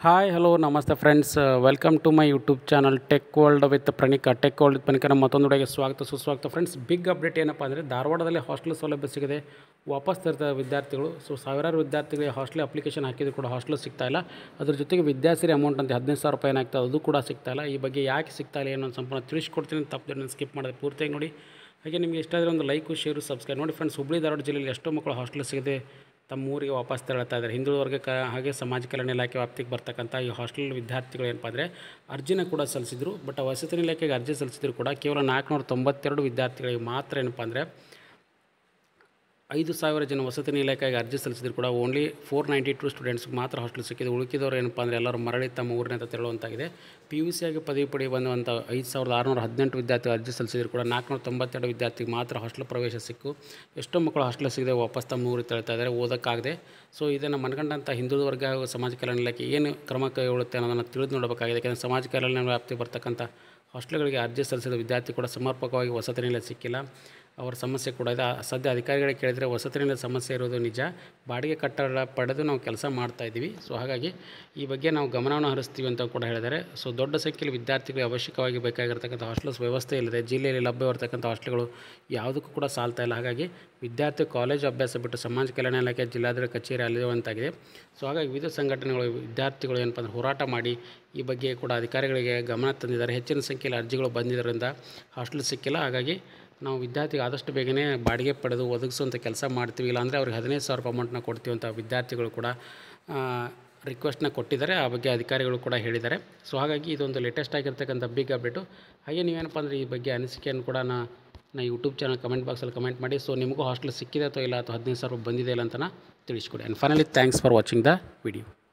hi hello ನಮಸ್ತೆ friends welcome to my YouTube channel tech world with Praneeka tech world with ಪ್ರಣೀಕನ ಮತ್ತೊಂದು ಹುಡುಗಿಗೆ ಸ್ವಾಗತ ಸುಸ್ವಾಗತ ಫ್ರೆಂಡ್ಸ್ ಬಿಗ್ ಅಪ್ಡೇಟ್ ಏನಪ್ಪ ಅಂದರೆ ಧಾರವಾಡದಲ್ಲಿ ಹಾಸ್ಟೆಲ್ ಸೌಲಭ್ಯ ಸಿಗಿದೆ ವಾಪಸ್ ತರ್ತಾರೆ ವಿದ್ಯಾರ್ಥಿಗಳು ಸೊ ಸಾವಿರಾರು ವಿದ್ಯಾರ್ಥಿಗಳಿಗೆ ಹಾಸ್ಟೆಲ್ ಅಪ್ಲಿಕೇಶನ್ ಹಾಕಿದ್ರು ಕೂಡ ಹಾಸ್ಟೆಲ್ ಸಿಗ್ತಾ ಇಲ್ಲ ಅದ್ರ ಜೊತೆಗೆ ವಿದ್ಯಾಸಿರಿ ಅಮೌಂಟ್ ಅಂತ ಹದಿನೈದು ಸಾವಿರ ರೂಪಾಯಿ ಏನಾಗ್ತದೆ ಅದು ಕೂಡ ಸಿಗ್ತಾ ಇಲ್ಲ ಈ ಬಗ್ಗೆ ಯಾಕೆ ಸಿಗ್ತಾ ಇಲ್ಲ ಏನೋ ಸಂಪೂರ್ಣ ತಿಳಿಸ್ಕೊಡ್ತೀನಿ ತಪ್ಪು ಸ್ಕಿಪ್ ಮಾಡಿದೆ ಪೂರ್ತಿಯಾಗಿ ನೋಡಿ ಹಾಗೆ ನಿಮಗೆ ಇಷ್ಟ ಆದರೆ ಒಂದು ಲೈಕು ಶೇರು ಸಬ್ಸ್ಕ್ರೈಬ್ ನೋಡಿ ಫ್ರೆಂಡ್ಸ್ ಹುಬ್ಬಳ್ಳಿ ಧಾರವಾಡ ಜಿಲ್ಲೆಯಲ್ಲಿ ಎಷ್ಟೋ ಮಕ್ಕಳು ಹಾಸ್ಟೆಲ್ ಸಿಗದೆ ತಮ್ಮ ಊರಿಗೆ ವಾಪಸ್ ತೆರಳ್ತಾ ಇದ್ದಾರೆ ಹಿಂದುಳಿದ ವರ್ಗಕ್ಕೆ ಹಾಗೆ ಸಮಾಜ ಕಲ್ಯಾಣ ಇಲಾಖೆ ವ್ಯಾಪ್ತಿಗೆ ಬರ್ತಕ್ಕಂಥ ಈ ಹಾಸ್ಟೆಲ್ ವಿದ್ಯಾರ್ಥಿಗಳು ಏನಪ್ಪ ಅಂದರೆ ಅರ್ಜಿನ ಕೂಡ ಸಲ್ಲಿಸಿದ್ರು ಬಟ್ ವಸತಿ ಇಲಾಖೆಗೆ ಅರ್ಜಿ ಸಲ್ಲಿಸಿದ್ರು ಕೂಡ ಕೇವಲ ನಾಲ್ಕುನೂರ ತೊಂಬತ್ತೆರಡು ವಿದ್ಯಾರ್ಥಿಗಳಿಗೆ ಮಾತ್ರ ಏನಪ್ಪ ಅಂದರೆ ಐದು ಸಾವಿರ ಜನ ವಸತಿ ಇಲಾಖೆಗೆ ಅರ್ಜಿ ಸಲ್ಲಿಸಿದ್ರು ಕೂಡ ಓನ್ಲಿ ಫೋರ್ ನೈಂಟಿ ಟು ಸ್ಟೂಡೆಂಟ್ಸ್ಗೆ ಮಾತ್ರ ಹಾಸ್ಟೆಲ್ ಸಿಕ್ಕಿದೆ ಉಳಿಕಿದವರು ಏನಪ್ಪ ಅಂದರೆ ಎಲ್ಲರೂ ಮರಳಿ ತಮ್ಮ ಊರಿನಂತ ತೆರಳುವಂತಾಗಿದೆ ಪಿ ಯು ಸಿ ಆಗಿ ಪದವಿ ಪಡೆಯ ಬಂದಂಥ ಐದು ಸಾವಿರದ ಆರುನೂರ ಹದಿನೆಂಟು ವಿದ್ಯಾರ್ಥಿಗಳು ಅರ್ಜಿ ಸಲ್ಲಿಸಿದ್ರು ಕೂಡ ನಾಲ್ಕುನೂರ ತೊಂಬತ್ತೆರಡು ವಿದ್ಯಾರ್ಥಿಗೆ ಮಾತ್ರ ಹಾಸ್ಟೆಲ್ ಪ್ರವೇಶ ಸಿಕ್ಕು ಎಷ್ಟೋ ಮಕ್ಕಳು ಹಾಸ್ಟೆಲ್ ಸಿಗದೆ ವಾಪಸ್ ತಮ್ಮ ಊರಿಗೆ ತೆರಳ್ತಾ ಇದ್ದಾರೆ ಓದೋಕ್ಕಾಗದೆ ಸೊ ಇದನ್ನು ಮನಗಂಡಂಥ ಹಿಂದುಳಿದ ವರ್ಗ ಹಾಗೂ ಸಮಾಜ ಕಲ್ಯಾಣ ಇಲಾಖೆ ಏನು ಕ್ರಮ ಕೈಗೊಳ್ಳುತ್ತೆ ಅನ್ನೋದನ್ನು ತಿಳಿದು ನೋಡಬೇಕಾಗಿದೆ ಯಾಕೆಂದರೆ ಸಮಾಜ ಕಲ್ಯಾಣ ವ್ಯಾಪ್ತಿ ಬರ್ತಕ್ಕಂಥ ಹಾಸ್ಟೆಲ್ಗಳಿಗೆ ಅರ್ಜಿ ಸಲ್ಲಿಸಿದ ವಿದ್ಯಾರ್ಥಿ ಕೂಡ ಸಮರ್ಪಕವಾಗಿ ವಸತಿ ನಿಲಯ ಸಿಕ್ಕಿಲ್ಲ ಅವರ ಸಮಸ್ಯೆ ಕೂಡ ಇದೆ ಆ- ಸದ್ಯ ಅಧಿಕಾರಿಗಳಿಗೆ ಕೇಳಿದರೆ ವಸತಿ ನಿಲಯದ ಸಮಸ್ಯೆ ಇರೋದು ನಿಜ ಬಾಡಿಗೆ ಕಟ್ಟಡ ಪಡೆದು ನಾವು ಕೆಲಸ ಮಾಡ್ತಾ ಇದ್ದೀವಿ ಸೊ ಹಾಗಾಗಿ ಈ ಬಗ್ಗೆ ನಾವು ಗಮನವನ್ನು ಹರಿಸ್ತೀವಿ ಅಂತ ಕೂಡ ಹೇಳಿದ್ದಾರೆ ಸೊ ದೊಡ್ಡ ಸಂಖ್ಯೆಯಲ್ಲಿ ವಿದ್ಯಾರ್ಥಿಗಳಿಗೆ ಅವಶ್ಯಕವಾಗಿ ಬೇಕಾಗಿರ್ತಕ್ಕಂಥ ಹಾಸ್ಟೆಲ್ಸ್ ವ್ಯವಸ್ಥೆ ಇಲ್ಲದೆ ಜಿಲ್ಲೆಯಲ್ಲಿ ಲಭ್ಯವಿರ್ತಕ್ಕಂಥ ಹಾಸ್ಟೆಲ್ಗಳು ಯಾವುದಕ್ಕೂ ಕೂಡ ಸಾಲ್ತಾ ಇಲ್ಲ ಹಾಗಾಗಿ ವಿದ್ಯಾರ್ಥಿ ಕಾಲೇಜ್ ಅಭ್ಯಾಸ ಬಿಟ್ಟು ಸಮಾಜ ಕಲ್ಯಾಣ ಇಲಾಖೆ ಜಿಲ್ಲಾಡಳಿತ ಕಚೇರಿ ಅಲ್ಲಿರುವಂತಾಗಿದೆ ಸೊ ಹಾಗಾಗಿ ವಿವಿಧ ಸಂಘಟನೆಗಳು ವಿದ್ಯಾರ್ಥಿಗಳು ಏನಪ್ಪ ಅಂದರೆ ಹೋರಾಟ ಮಾಡಿ ಈ ಬಗ್ಗೆ ಕೂಡ ಅಧಿಕಾರಿಗಳಿಗೆ ಗಮನ ತಂದಿದ್ದಾರೆ ಹೆಚ್ಚಿನ ಸಂಖ್ಯೆಯಲ್ಲಿ ಅರ್ಜಿಗಳು ಬಂದಿದ್ದರಿಂದ ಹಾಸ್ಟೆಲ್ ಸಿಕ್ಕಿಲ್ಲ ಹಾಗಾಗಿ ನಾವು ವಿದ್ಯಾರ್ಥಿಗೆ ಆದಷ್ಟು ಬೇಗನೆ ಬಾಡಿಗೆ ಪಡೆದು ಒದಗಿಸುವಂಥ ಕೆಲಸ ಮಾಡ್ತೀವಿ ಇಲ್ಲಾಂದರೆ ಅವ್ರಿಗೆ ಹದಿನೈದು ಸಾವಿರ ರೂಪಾಯಿ ಅಮೌಂಟ್ನ ಕೊಡ್ತೀವಿ ಅಂತ ವಿದ್ಯಾರ್ಥಿಗಳು ಕೂಡ ರಿಕ್ವೆಸ್ಟ್ನ ಕೊಟ್ಟಿದ್ದಾರೆ ಆ ಬಗ್ಗೆ ಅಧಿಕಾರಿಗಳು ಕೂಡ ಹೇಳಿದ್ದಾರೆ ಸೊ ಹಾಗಾಗಿ ಇದೊಂದು ಲೇಟೆಸ್ಟ್ ಆಗಿರ್ತಕ್ಕಂಥ ಬಿಗ್ ಅಪ್ಡೇಟು ಹಾಗೆ ನೀವೇನಪ್ಪ ಅಂದರೆ ಈ ಬಗ್ಗೆ ಅನಿಸಿಕೆಯನ್ನು ಕೂಡ ನಾ ನಾ ಯೂಟ್ಯೂಬ್ ಚಾನಲ್ ಕಮೆಂಟ್ ಬಾಕ್ಸಲ್ಲಿ ಕಮೆಂಟ್ ಮಾಡಿ ಸೊ ನಿಮಗೂ ಹಾಸ್ಟೆಲ್ ಸಿಕ್ಕಿದೆ ಅಥವಾ ಇಲ್ಲ ಅಥವಾ ಹದಿನೈದು ಸಾವಿರ ರೂಪಾಯಿ ಬಂದಿದೆ ಇಲ್ಲ ಅಂತ ತಿಳಿಸ್ಕೊಡಿ and finally thanks for watching the video